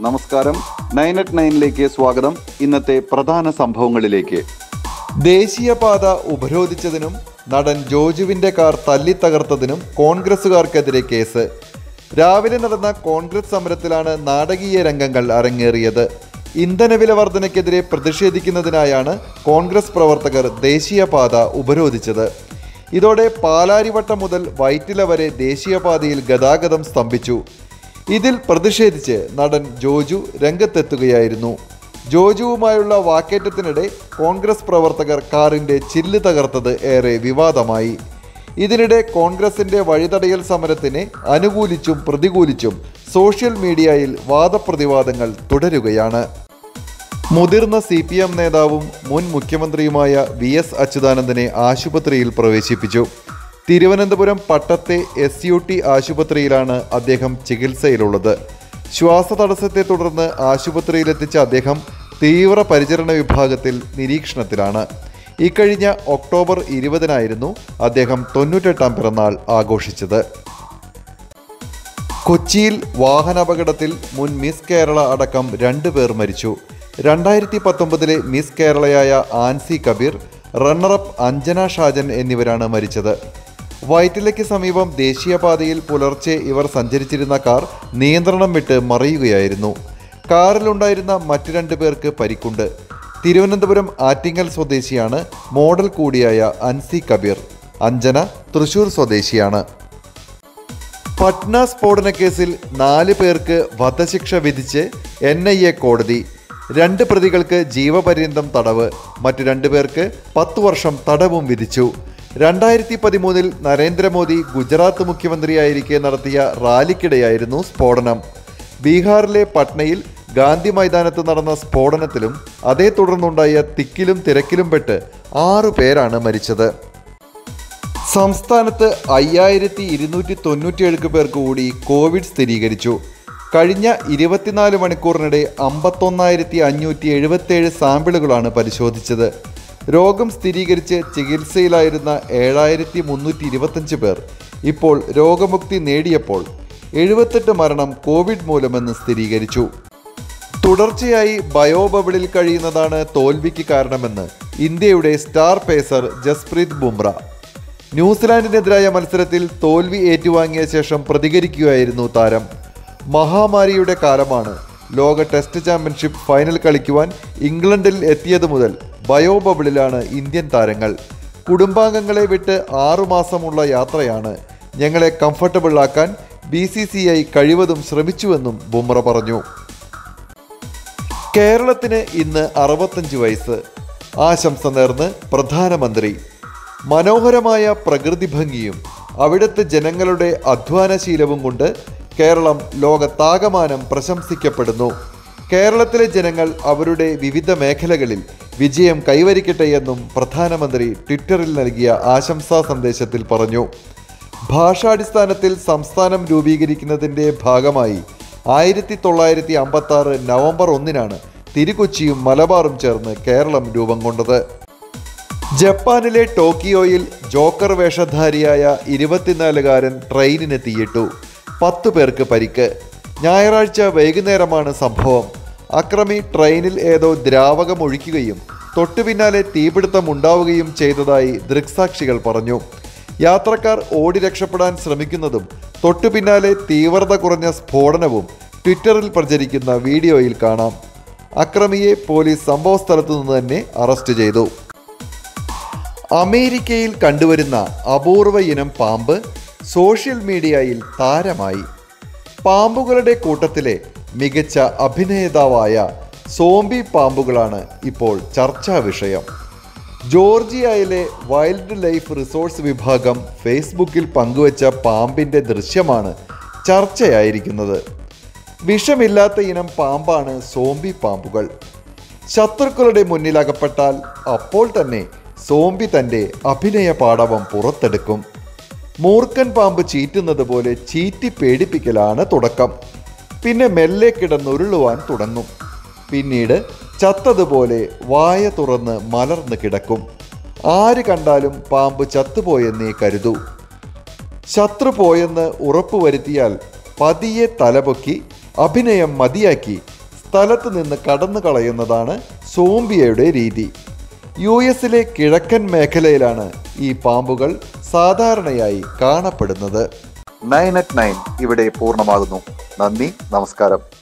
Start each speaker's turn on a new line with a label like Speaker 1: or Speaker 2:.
Speaker 1: നമസ്കാരം nine at നയനിലേക്ക് സ്വാഗതം ഇന്നത്തെ പ്രധാന സംഭവങ്ങളിലേക്ക്
Speaker 2: ദേശീയപാത ഉപരോധിച്ചതിനും നടൻ ജോജുവിന്റെ കാർ തല്ലിത്തകർത്തതിനും കോൺഗ്രസുകാർക്കെതിരെ കേസ് രാവിലെ നടന്ന കോൺഗ്രസ് സമരത്തിലാണ് നാടകീയ രംഗങ്ങൾ അരങ്ങേറിയത് ഇന്ധനവില വർധനയ്ക്കെതിരെ പ്രതിഷേധിക്കുന്നതിനായാണ് കോൺഗ്രസ് പ്രവർത്തകർ ദേശീയപാത ഉപരോധിച്ചത് ഇതോടെ പാലാരിവട്ടം മുതൽ വൈറ്റില വരെ ദേശീയപാതയിൽ ഗതാഗതം സ്തംഭിച്ചു ഇതിൽ പ്രതിഷേധിച്ച് നടൻ ജോജു രംഗത്തെത്തുകയായിരുന്നു ജോജുവുമായുള്ള വാക്കേറ്റത്തിനിടെ കോൺഗ്രസ് പ്രവർത്തകർ കാറിന്റെ ചില്ല് തകർത്തത് ഏറെ വിവാദമായി ഇതിനിടെ കോൺഗ്രസിന്റെ വഴിതടയൽ സമരത്തിനെ അനുകൂലിച്ചും പ്രതികൂലിച്ചും സോഷ്യൽ മീഡിയയിൽ വാദപ്രതിവാദങ്ങൾ തുടരുകയാണ് മുതിർന്ന സി പി എം നേതാവും മുൻ മുഖ്യമന്ത്രിയുമായ വി എസ് അച്യുതാനന്ദനെ ആശുപത്രിയിൽ പ്രവേശിപ്പിച്ചു തിരുവനന്തപുരം പട്ടത്തെ എസ് യു ടി ആശുപത്രിയിലാണ് അദ്ദേഹം ചികിത്സയിലുള്ളത് ശ്വാസതടസ്സത്തെ തുടർന്ന് ആശുപത്രിയിലെത്തിച്ച അദ്ദേഹം തീവ്ര പരിചരണ വിഭാഗത്തിൽ നിരീക്ഷണത്തിലാണ് ഇക്കഴിഞ്ഞ ഒക്ടോബർ ഇരുപതിനായിരുന്നു അദ്ദേഹം തൊണ്ണൂറ്റെട്ടാം പിറന്നാൾ ആഘോഷിച്ചത് കൊച്ചിയിൽ വാഹനാപകടത്തിൽ മുൻ മിസ് കേരള അടക്കം രണ്ടു പേർ മരിച്ചു രണ്ടായിരത്തി പത്തൊമ്പതിലെ മിസ് കേരളയായ ആൻസി കബീർ റണ്ണറപ്പ് അഞ്ജന ഷാജൻ എന്നിവരാണ് മരിച്ചത് വൈറ്റിലയ്ക്ക് സമീപം ദേശീയപാതയിൽ പുലർച്ചെ ഇവർ സഞ്ചരിച്ചിരുന്ന കാർ നിയന്ത്രണം വിട്ട് മറിയുകയായിരുന്നു കാറിലുണ്ടായിരുന്ന മറ്റു രണ്ടു പേർക്ക് പരിക്കുണ്ട് തിരുവനന്തപുരം ആറ്റിങ്ങൽ സ്വദേശിയാണ് മോഡൽ കൂടിയായ അൻസി കബീർ അഞ്ജന തൃശൂർ സ്വദേശിയാണ് പട്ന സ്ഫോടന കേസിൽ നാല് പേർക്ക് വധശിക്ഷ വിധിച്ച് എൻ ഐ എ കോടതി രണ്ട് പ്രതികൾക്ക് ജീവപര്യന്തം തടവ് മറ്റു രണ്ടു പേർക്ക് പത്ത് വർഷം തടവും വിധിച്ചു രണ്ടായിരത്തി പതിമൂന്നിൽ നരേന്ദ്രമോദി ഗുജറാത്ത് മുഖ്യമന്ത്രിയായിരിക്കെ നടത്തിയ റാലിക്കിടെയായിരുന്നു സ്ഫോടനം ബീഹാറിലെ പട്നയിൽ ഗാന്ധി മൈതാനത്ത് നടന്ന സ്ഫോടനത്തിലും അതേ തുടർന്നുണ്ടായ തിക്കിലും തിരക്കിലും പെട്ട് ആറു പേരാണ് മരിച്ചത് സംസ്ഥാനത്ത് അയ്യായിരത്തി ഇരുന്നൂറ്റി തൊണ്ണൂറ്റിയേഴ് പേർക്ക് കൂടി കോവിഡ് സ്ഥിരീകരിച്ചു കഴിഞ്ഞ ഇരുപത്തിനാല് മണിക്കൂറിനിടെ അമ്പത്തൊന്നായിരത്തി അഞ്ഞൂറ്റി എഴുപത്തേഴ് സാമ്പിളുകളാണ് പരിശോധിച്ചത് രോഗം സ്ഥിരീകരിച്ച് ചികിത്സയിലായിരുന്ന ഏഴായിരത്തി മുന്നൂറ്റി ഇരുപത്തഞ്ച് പേർ ഇപ്പോൾ രോഗമുക്തി നേടിയപ്പോൾ എഴുപത്തെട്ട് മരണം കോവിഡ് മൂലമെന്ന് സ്ഥിരീകരിച്ചു തുടർച്ചയായി ബയോബബിളിൽ കഴിയുന്നതാണ് തോൽവിക്ക് കാരണമെന്ന് ഇന്ത്യയുടെ സ്റ്റാർ പേസർ ജസ്പ്രീത് ബുംറ ന്യൂസിലാൻഡിനെതിരായ മത്സരത്തിൽ തോൽവി ഏറ്റുവാങ്ങിയ ശേഷം പ്രതികരിക്കുകയായിരുന്നു താരം മഹാമാരിയുടെ കാലമാണ് ലോക ടെസ്റ്റ് ചാമ്പ്യൻഷിപ്പ് ഫൈനൽ കളിക്കുവാൻ ഇംഗ്ലണ്ടിൽ എത്തിയത് മുതൽ ബയോബബിളിലാണ് ഇന്ത്യൻ താരങ്ങൾ കുടുംബാംഗങ്ങളെ വിട്ട് ആറുമാസമുള്ള യാത്രയാണ് ഞങ്ങളെ കംഫർട്ടബിൾ ആക്കാൻ ബി സി സി ഐ കഴിവതും ശ്രമിച്ചുവെന്നും ബുംറ പറഞ്ഞു കേരളത്തിന് ഇന്ന് അറുപത്തഞ്ച് വയസ്സ് ആശംസ നേർന്ന് പ്രധാനമന്ത്രി മനോഹരമായ പ്രകൃതി ഭംഗിയും അവിടുത്തെ ജനങ്ങളുടെ അധ്വാനശീലവും കൊണ്ട് കേരളം ലോകത്താകമാനം പ്രശംസിക്കപ്പെടുന്നു കേരളത്തിലെ ജനങ്ങൾ അവരുടെ വിവിധ മേഖലകളിൽ വിജയം കൈവരിക്കട്ടെ എന്നും പ്രധാനമന്ത്രി ട്വിറ്ററിൽ നൽകിയ ആശംസാ സന്ദേശത്തിൽ പറഞ്ഞു ഭാഷാടിസ്ഥാനത്തിൽ സംസ്ഥാനം രൂപീകരിക്കുന്നതിൻ്റെ ഭാഗമായി ആയിരത്തി തൊള്ളായിരത്തി അമ്പത്തി ആറ് നവംബർ ഒന്നിനാണ് തിരുക്കൊച്ചിയും മലബാറും ചേർന്ന് കേരളം രൂപം കൊണ്ടത് ജപ്പാനിലെ ടോക്കിയോയിൽ ജോക്കർ വേഷധാരിയായ ഇരുപത്തിനാലുകാരൻ ട്രെയിനിന് തീയിട്ടു പത്തു പേർക്ക് പരിക്ക് ഞായറാഴ്ച വൈകുന്നേരമാണ് സംഭവം അക്രമി ട്രെയിനിൽ ഏതോ ദ്രാവകം ഒഴിക്കുകയും തൊട്ടു പിന്നാലെ തീപിടുത്തം ഉണ്ടാവുകയും ചെയ്തതായി ദൃക്സാക്ഷികൾ പറഞ്ഞു യാത്രക്കാർ ഓടി രക്ഷപ്പെടാൻ ശ്രമിക്കുന്നതും തൊട്ടു പിന്നാലെ തീവ്രത കുറഞ്ഞ സ്ഫോടനവും ട്വിറ്ററിൽ പ്രചരിക്കുന്ന വീഡിയോയിൽ കാണാം അക്രമിയെ പോലീസ് സംഭവസ്ഥലത്തു നിന്ന് തന്നെ അറസ്റ്റ് ചെയ്തു അമേരിക്കയിൽ കണ്ടുവരുന്ന അപൂർവ ഇനം പാമ്പ് സോഷ്യൽ മീഡിയയിൽ താരമായി പാമ്പുകളുടെ കൂട്ടത്തിലെ മികച്ച അഭിനേതാവായ സോംബി പാമ്പുകളാണ് ഇപ്പോൾ ചർച്ചാ വിഷയം ജോർജിയയിലെ വൈൽഡ് ലൈഫ് റിസോഴ്സ് വിഭാഗം ഫേസ്ബുക്കിൽ പങ്കുവച്ച പാമ്പിൻ്റെ ദൃശ്യമാണ് ചർച്ചയായിരിക്കുന്നത് വിഷമില്ലാത്ത ഇനം പാമ്പാണ് സോംബി പാമ്പുകൾ ശത്രുക്കളുടെ മുന്നിൽ അകപ്പെട്ടാൽ അപ്പോൾ തന്നെ സോംബി തൻ്റെ അഭിനയ പാടവം പുറത്തെടുക്കും മൂർഖൻ പാമ്പ് ചീറ്റുന്നത് പോലെ ചീറ്റി പേടിപ്പിക്കലാണ് തുടക്കം പിന്നെ മെല്ലെ കിടന്നുരുളുവാൻ തുടങ്ങും പിന്നീട് ചത്തതുപോലെ വായ തുറന്ന് മലർന്ന് കിടക്കും ആര് കണ്ടാലും പാമ്പ് ചത്തുപോയെന്നേ കരുതൂ ശത്രു പോയെന്ന് ഉറപ്പുവരുത്തിയാൽ പതിയെ തലപൊക്കി അഭിനയം മതിയാക്കി സ്ഥലത്ത് നിന്ന് കടന്നു കളയുന്നതാണ് സോംബിയയുടെ രീതി യു എസിലെ കിഴക്കൻ മേഖലയിലാണ് ഈ പാമ്പുകൾ സാധാരണയായി കാണപ്പെടുന്നത്
Speaker 1: നയൻ അറ്റ് നയൻ ഇവിടെ പൂർണ്ണമാകുന്നു നന്ദി നമസ്കാരം